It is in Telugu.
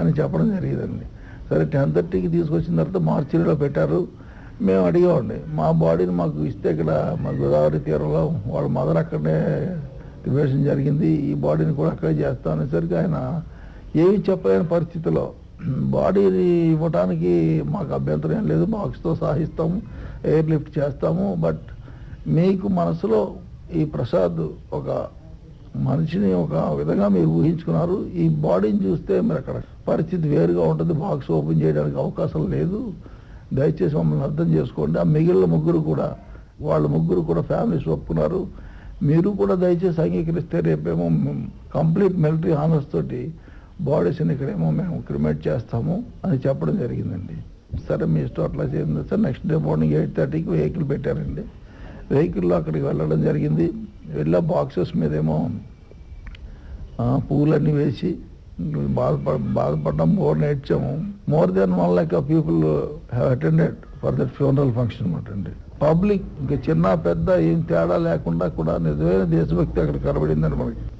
అని చెప్పడం జరిగిందండి సరే టెన్ థర్టీకి తీసుకొచ్చిన తర్వాత మార్చిలో పెట్టారు మేము అడిగామండి మా బాడీని మాకు ఇస్తే ఇక్కడ మా గోదావరి తీరంలో వాళ్ళ మదర్ అక్కడే క్రిమేషన్ జరిగింది ఈ బాడీని కూడా అక్కడే చేస్తాం అనేసరికి ఆయన ఏమి చెప్పలేని పరిస్థితిలో బాడీని ఇవ్వటానికి మాకు అభ్యంతరం ఏం లేదు బాక్స్తో సాహిస్తాము ఎయిర్ లిఫ్ట్ చేస్తాము బట్ మీకు మనసులో ఈ ప్రసాద్ ఒక మనిషిని ఒక విధంగా మీరు ఊహించుకున్నారు ఈ బాడీని చూస్తే మీరు అక్కడ పరిస్థితి వేరుగా ఉంటుంది బాక్స్ ఓపెన్ చేయడానికి అవకాశం లేదు దయచేసి మమ్మల్ని అర్థం చేసుకోండి ఆ మిగిలిన ముగ్గురు కూడా వాళ్ళ ముగ్గురు కూడా ఫ్యామిలీస్ ఒప్పుకున్నారు మీరు కూడా దయచేసి అంగీకరిస్తే రేపేమో కంప్లీట్ మిలిటరీ హానర్స్ తోటి బాడీస్ని ఇక్కడేమో మేము క్రిమేట్ చేస్తాము అని చెప్పడం జరిగిందండి సరే మీ ఇష్టం అట్లా చేయండి sir next day morning eight థర్టీకి వెహికల్ పెట్టారండి వెహికల్లో అక్కడికి వెళ్ళడం జరిగింది వెళ్ళా బాక్సెస్ మీదేమో ఆ, పువ్వులన్నీ వేసి బాధపడ బాధపడ్డాం మోర్ నేర్చాము more then one like people have attended for that funeral function అనమాట అండి పబ్లిక్ ఇంకా చిన్న పెద్ద ఏం తేడా లేకుండా కూడా నిజమైన దేశభక్తి అక్కడ కనబడిందండి మనకి